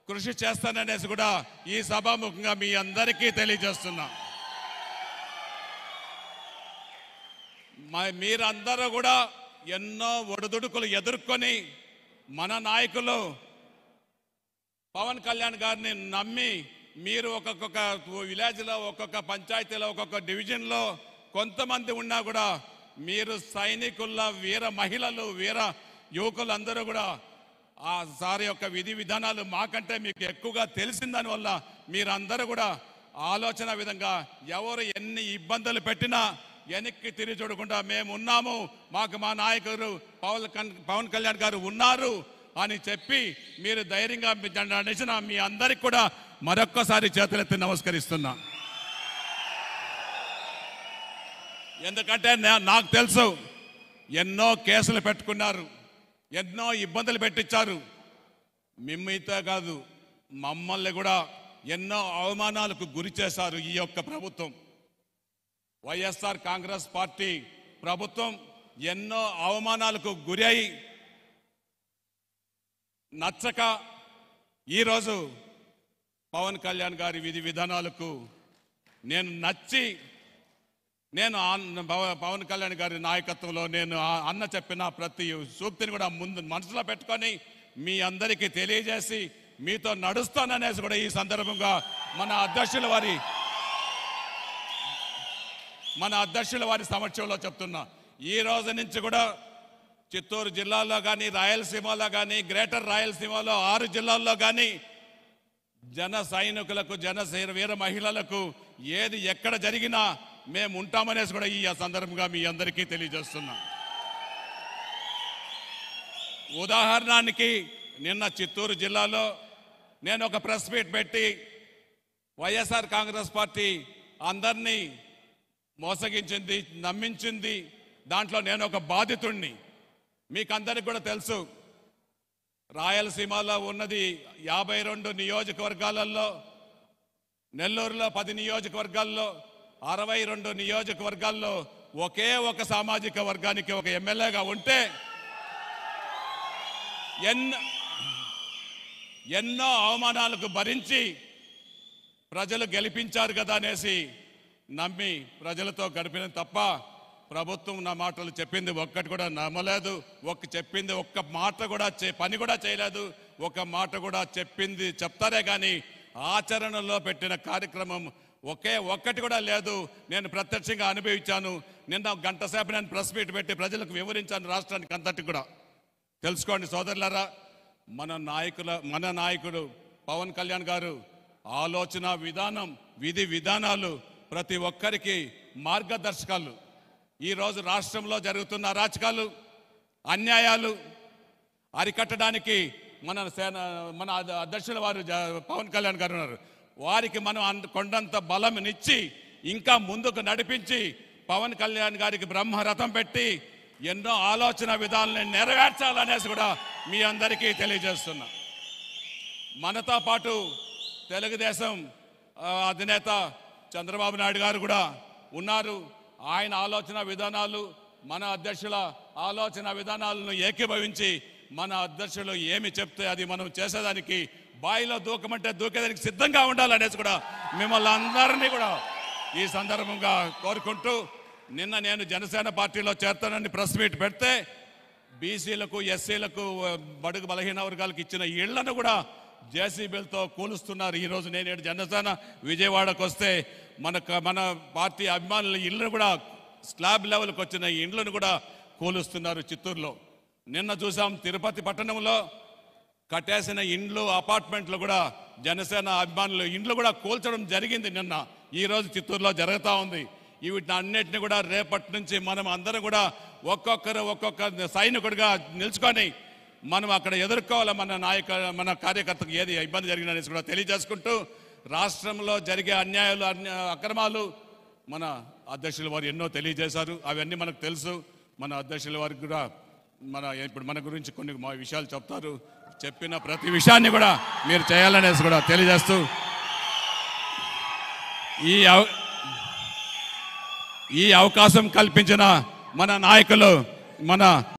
కృషి చేస్తాననేసి కూడా ఈ సభాముఖంగా మీ అందరికీ తెలియజేస్తున్నా మ- మీరందరూ కూడా ఎన్నో ఒడిదుడుకులు ఎదుర్కొని మన నాయకులు పవన్ కళ్యాణ్ గారిని నమ్మి మీరు ఒక్కొక్క విలేజ్లో ఒక్కొక్క పంచాయతీలో ఒక్కొక్క డివిజన్లో కొంతమంది ఉన్నా కూడా మీరు సైనికుల వీర మహిళలు వీర యువకులు అందరూ కూడా ఆ సార్ యొక్క విధి విధానాలు మాకంటే మీకు ఎక్కువగా తెలిసిన దానివల్ల మీరందరూ కూడా ఆలోచన విధంగా ఎవరు ఎన్ని ఇబ్బందులు పెట్టినా వెనక్కి తిరిగి చూడకుండా మేము ఉన్నాము మాకు మా నాయకుడు పవన్ కన్- పవన్ కళ్యాణ్ గారు ఉన్నారు అని చెప్పి మీరు ధైర్యంగా మీ జెండా నడిచిన మీ అందరికి కూడా మరొక్కసారి చేతులెత్తి నమస్కరిస్తున్నా ఎందుకంటే నా- నాకు తెలుసు ఎన్నో కేసులు పెట్టుకున్నారు ఎన్నో ఇబ్బందులు పెట్టించారు మిమ్మల్తో కాదు మమ్మల్ని కూడా ఎన్నో అవమానాలకు గురి చేశారు ఈ యొక్క ప్రభుత్వం వైఎస్ఆర్ కాంగ్రెస్ పార్టీ ప్రభుత్వం ఎన్నో అవమానాలకు గురి అయి నచ్చక ఈరోజు పవన్ కళ్యాణ్ గారి విధి విధానాలకు నేను నచ్చి నేను ఆ- పవ- పవన్ కళ్యాణ్ గారి నాయకత్వంలో నేను ఆ- అన్న చెప్పిన ప్రతి సూక్తిని కూడా ముందు మనసులో పెట్టుకొని మీ అందరికీ తెలియజేసి మీతో నడుస్తాననేసి కూడా ఈ సందర్భంగా మన అధ్యక్షుల వారి మన అధ్యక్షుల వారి సమక్షంలో చెప్తున్నా ఈ రోజు నుంచి కూడా చిత్తూరు జిల్లాలో కానీ రాయలసీమలో కానీ గ్రేటర్ రాయలసీమలో ఆరు జిల్లాల్లో కానీ జన సైనికులకు జన సైర- వీర మహిళలకు ఏది ఎక్కడ జరిగినా మేము ఉంటామనేసి కూడా ఈ సందర్భంగా మీ అందరికీ తెలియజేస్తున్నాం ఉదాహరణకి నిన్న చిత్తూరు జిల్లాలో నేను ఒక ప్రెస్ మీట్ పెట్టి వైఎస్ఆర్ కాంగ్రెస్ పార్టీ అందరినీ మోసగించింది నమ్మించింది దాంట్లో నేను ఒక బాధితుణ్ణి మీకు అందరికి కూడా తెలుసు రాయలసీమలో ఉన్నది యాభై రెండు నియోజకవర్గాలలో నెల్లూరులో పది నియోజకవర్గాల్లో అరవై రెండు నియోజకవర్గాల్లో ఒకే ఒక సామాజిక వర్గానికి ఒక ఎమ్మెల్యేగా ఉంటే ఎన్నో ఎన్నో అవమానాలకు భరించి ప్రజలు గెలిపించారు కదా అనేసి నమ్మి ప్రజలతో గడిపిన తప్ప ప్రభుత్వం నా మాటలు చెప్పింది ఒక్కటి కూడా నమ్మలేదు ఒక్క చెప్పింది ఒక్క మాట కూడా చే- పని కూడా చేయలేదు ఒక మాట కూడా చెప్పింది చెప్తారే కానీ ఆచరణలో పెట్టిన కార్యక్రమం ఒకే ఒక్కటి కూడా లేదు నేను ప్రత్యక్షంగా అనుభవించాను నిన్న ఒక గంట సేపు నేను ప్రెస్ మీట్ పెట్టి ప్రజలకు వివరించాను రాష్ట్రానికి అంతటి కూడా తెలుసుకోండి సోదరులారా మన నాయకుల మన నాయకుడు పవన్ కళ్యాణ్ గారు ఆలోచన విధానం విధి విధానాలు ప్రతి ఒక్కరికి మార్గదర్శకాలు ఈరోజు రాష్ట్రంలో జరుగుతున్న అరాచకాలు అన్యాయాలు అరికట్టడానికి మన సేన మన అధ- అధ్యక్షుల వారు జ- పవన్ కళ్యాణ్ గారు ఉన్నారు వారికి మనం అంత కొండంత బలంనిచ్చి ఇంకా ముందుకు నడిపించి పవన్ కళ్యాణ్ గారికి బ్రహ్మరథం పెట్టి ఎన్నో ఆలోచన విధానాలను నెరవేర్చాలనేసి కూడా మీ అందరికీ తెలియజేస్తున్నా మనతో పాటు తెలుగుదేశం ఆ, అధినేత చంద్రబాబు నాయుడు గారు కూడా ఉన్నారు ఆయన ఆలోచన విధానాలు మన అధ్యక్షుల ఆలోచన విధానాలను ఏకీభవించి మన అధ్యక్షులు ఏమి చెప్తే అది మనం చేసేదానికి బాయిలో దూకమంటే దూకేదానికి సిద్ధంగా ఉండాలనేసి కూడా మిమ్మల్ని అందరినీ కూడా ఈ సందర్భంగా కోరుకుంటూ నిన్న నేను జనసేన పార్టీలో చేరతానని ప్రెస్ మీట్ పెడితే బీసీలకు ఎస్సీలకు బడుగు బలహీన వర్గాలకు ఇచ్చిన ఇళ్లను కూడా జేసీబీలతో కూలుస్తున్నారు ఈరోజు నేను ఈడ జనసేన విజయవాడకు వస్తే మన క- మన పార్టీ అభిమానుల ఇళ్ళను కూడా స్లాబ్ లెవెల్కి వచ్చిన ఇండ్లను కూడా కూలుస్తున్నారు చిత్తూరులో నిన్న చూసాం తిరుపతి పట్టణంలో కట్టేసిన ఇండ్లు అపార్ట్మెంట్లు కూడా జనసేన అభిమానులు ఇండ్లు కూడా కూల్చడం జరిగింది నిన్న ఈ రోజు చిత్తూరులో జరుగుతూ ఉంది వీటిని అన్నిటిని కూడా రేపటి నుంచి మనం అందరం కూడా ఒక్కొక్కరు ఒక్కొక్క సైనికుడిగా నిలుచుకొని మనం అక్కడ ఎదుర్కోవాలి మన నాయక మన కార్యకర్తకు ఏది ఇబ్బంది జరిగిందనేసి కూడా తెలియజేసుకుంటూ రాష్ట్రంలో జరిగే అన్యాయాలు అన్య అక్రమాలు మన అధ్యక్షుల వారు ఎన్నో తెలియజేశారు అవన్నీ మనకు తెలుసు మన అధ్యక్షుల వారికి కూడా మన ఇప్పుడు మన గురించి కొన్ని మా విషయాలు చెప్తారు చెప్పిన ప్రతి విషయాన్ని కూడా మీరు చేయాలనేసి కూడా తెలియజేస్తూ ఈ అవ- ఈ అవకాశం కల్పించిన మన నాయకులు మన